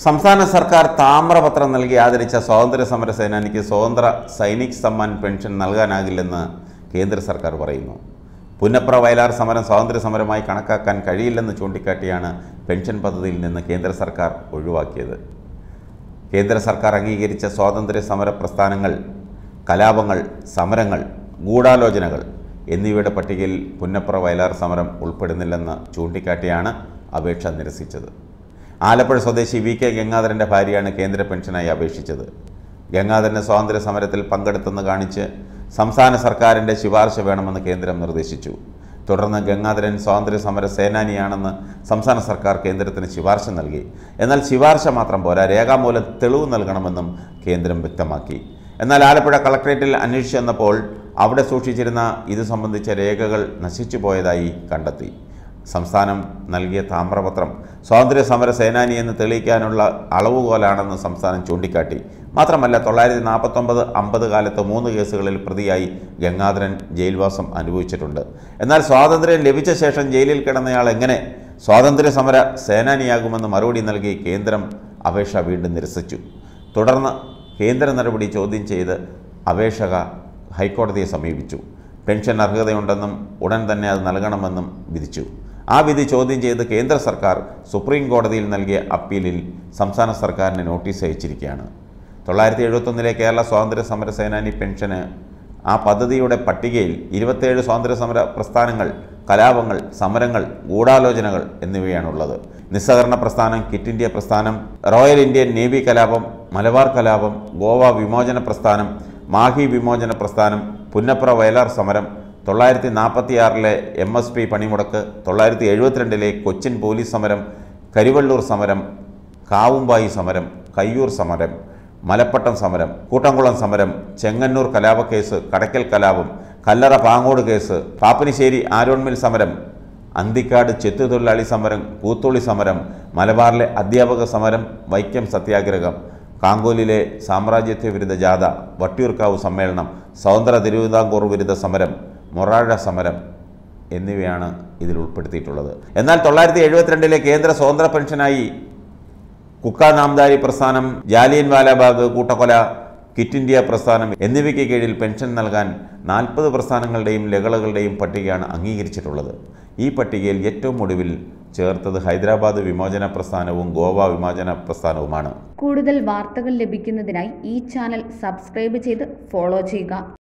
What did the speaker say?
സംസ്ഥാന സർക്കാർ താമ്രപത്രം നൽകി ആദരിച്ച സ്വാതന്ത്ര്യ സമര സേനാനിക്ക് സ്വതന്ത്ര സൈനിക് സമ്മാൻ പെൻഷൻ നൽകാനാകില്ലെന്ന് കേന്ദ്ര സർക്കാർ പറയുന്നു പുന്നപ്ര വയലാർ സമരം സ്വാതന്ത്ര്യ സമരമായി കണക്കാക്കാൻ കഴിയില്ലെന്ന് ചൂണ്ടിക്കാട്ടിയാണ് പെൻഷൻ പദ്ധതിയിൽ നിന്ന് കേന്ദ്ര സർക്കാർ ഒഴിവാക്കിയത് കേന്ദ്ര സർക്കാർ അംഗീകരിച്ച സ്വാതന്ത്ര്യ സമര പ്രസ്ഥാനങ്ങൾ കലാപങ്ങൾ സമരങ്ങൾ ഗൂഢാലോചനകൾ എന്നിവയുടെ പട്ടികയിൽ പുന്നപ്ര വയലാർ സമരം ഉൾപ്പെടുന്നില്ലെന്ന് ചൂണ്ടിക്കാട്ടിയാണ് അപേക്ഷ നിരസിച്ചത് ആലപ്പുഴ സ്വദേശി വി കെ ഗംഗാധരൻ്റെ ഭാര്യയാണ് കേന്ദ്ര പെൻഷനായി അപേക്ഷിച്ചത് ഗംഗാധരന് സ്വാതന്ത്ര്യ സമരത്തിൽ പങ്കെടുത്തെന്ന് കാണിച്ച് സംസ്ഥാന സർക്കാരിൻ്റെ ശുപാർശ വേണമെന്ന് കേന്ദ്രം നിർദ്ദേശിച്ചു തുടർന്ന് ഗംഗാധരൻ സ്വാതന്ത്ര്യ സമര സേനാനിയാണെന്ന് സംസ്ഥാന സർക്കാർ കേന്ദ്രത്തിന് ശുപാർശ നൽകി എന്നാൽ ശുപാർശ മാത്രം പോരാ രേഖാമൂലം തെളിവ് നൽകണമെന്നും കേന്ദ്രം വ്യക്തമാക്കി എന്നാൽ ആലപ്പുഴ കളക്ട്രേറ്റിൽ അന്വേഷിച്ചു വന്നപ്പോൾ അവിടെ സൂക്ഷിച്ചിരുന്ന ഇത് സംബന്ധിച്ച രേഖകൾ നശിച്ചു പോയതായി കണ്ടെത്തി സംസ്ഥാനം നൽകിയ താമ്രപത്രം സ്വാതന്ത്ര്യ സമര സേനാനി എന്ന് തെളിയിക്കാനുള്ള അളവുകോലാണെന്ന് സംസ്ഥാനം ചൂണ്ടിക്കാട്ടി മാത്രമല്ല തൊള്ളായിരത്തി നാൽപ്പത്തൊമ്പത് അമ്പത് കാലത്ത് മൂന്ന് കേസുകളിൽ പ്രതിയായി ഗംഗാധരൻ ജയിൽവാസം അനുഭവിച്ചിട്ടുണ്ട് എന്നാൽ സ്വാതന്ത്ര്യം ലഭിച്ച ശേഷം ജയിലിൽ കിടന്നയാൾ എങ്ങനെ സ്വാതന്ത്ര്യ സമര സേനാനിയാകുമെന്ന് മറുപടി നൽകി കേന്ദ്രം അപേക്ഷ വീണ്ടും നിരസിച്ചു തുടർന്ന് കേന്ദ്ര നടപടി ചോദ്യം ചെയ്ത് അപേക്ഷക ഹൈക്കോടതിയെ സമീപിച്ചു പെൻഷൻ അർഹതയുണ്ടെന്നും ഉടൻ തന്നെ അത് നൽകണമെന്നും വിധിച്ചു ആ വിധി ചോദ്യം ചെയ്ത് കേന്ദ്ര സർക്കാർ സുപ്രീം കോടതിയിൽ നൽകിയ അപ്പീലിൽ സംസ്ഥാന സർക്കാരിന് നോട്ടീസ് അയച്ചിരിക്കുകയാണ് തൊള്ളായിരത്തി എഴുപത്തൊന്നിലെ കേരള സ്വാതന്ത്ര്യ സമര സേനാനി പെൻഷന് ആ പദ്ധതിയുടെ പട്ടികയിൽ ഇരുപത്തേഴ് സ്വാതന്ത്ര്യ സമര പ്രസ്ഥാനങ്ങൾ കലാപങ്ങൾ സമരങ്ങൾ ഗൂഢാലോചനകൾ എന്നിവയാണുള്ളത് നിസ്സഹകരണ പ്രസ്ഥാനം കിറ്റ് ഇന്ത്യ പ്രസ്ഥാനം റോയൽ ഇന്ത്യൻ നേവി കലാപം മലബാർ കലാപം ഗോവ വിമോചന പ്രസ്ഥാനം മാഹി വിമോചന പ്രസ്ഥാനം പുന്നപ്ര വയലാർ സമരം തൊള്ളായിരത്തി നാൽപ്പത്തിയാറിലെ എം എസ് പി പണിമുടക്ക് തൊള്ളായിരത്തി എഴുപത്തിരണ്ടിലെ കൊച്ചിൻ പോലീസ് സമരം കരിവള്ളൂർ സമരം കാവുമ്പായി സമരം കയ്യൂർ സമരം മലപ്പട്ടം സമരം കൂട്ടംകുളം സമരം ചെങ്ങന്നൂർ കലാപക്കേസ് കടക്കൽ കലാപം കല്ലറ പാങ്ങോട് കേസ് പാപ്പനിശ്ശേരി ആരോൺമിൽ സമരം അന്തിക്കാട് ചെത്തുതൊഴിലാളി സമരം കൂത്തുള്ളി സമരം മലബാറിലെ അധ്യാപക സമരം വൈക്കം സത്യാഗ്രഹം കാങ്കോലിലെ സാമ്രാജ്യത്വ വിരുദ്ധ ജാഥ വട്ടിയൂർക്കാവ് സമ്മേളനം സ്വതന്ത്ര തിരുവിതാംകൂർ വിരുദ്ധ സമരം മൊറാഴ സമരം എന്നിവയാണ് ഇതിൽ ഉൾപ്പെടുത്തിയിട്ടുള്ളത് എന്നാൽ തൊള്ളായിരത്തി എഴുപത്തിരണ്ടിലെ കേന്ദ്ര സ്വതന്ത്ര പെൻഷനായി കുക്ക നാംദാരി പ്രസ്ഥാനം ജാലിയൻ വാലാബാഗ് കൂട്ടക്കൊല കിറ്റ് ഇന്ത്യ പ്രസ്ഥാനം എന്നിവയ്ക്ക് കീഴിൽ പെൻഷൻ നൽകാൻ നാൽപ്പത് പ്രസ്ഥാനങ്ങളുടെയും ലഹളകളുടെയും പട്ടികയാണ് അംഗീകരിച്ചിട്ടുള്ളത് ഈ പട്ടികയിൽ ഏറ്റവും ഒടുവിൽ ചേർത്തത് ഹൈദരാബാദ് വിമോചന പ്രസ്ഥാനവും ഗോവ വിമോചന പ്രസ്ഥാനവുമാണ് കൂടുതൽ വാർത്തകൾ ലഭിക്കുന്നതിനായി ഈ ചാനൽ സബ്സ്ക്രൈബ് ചെയ്ത് ഫോളോ ചെയ്യുക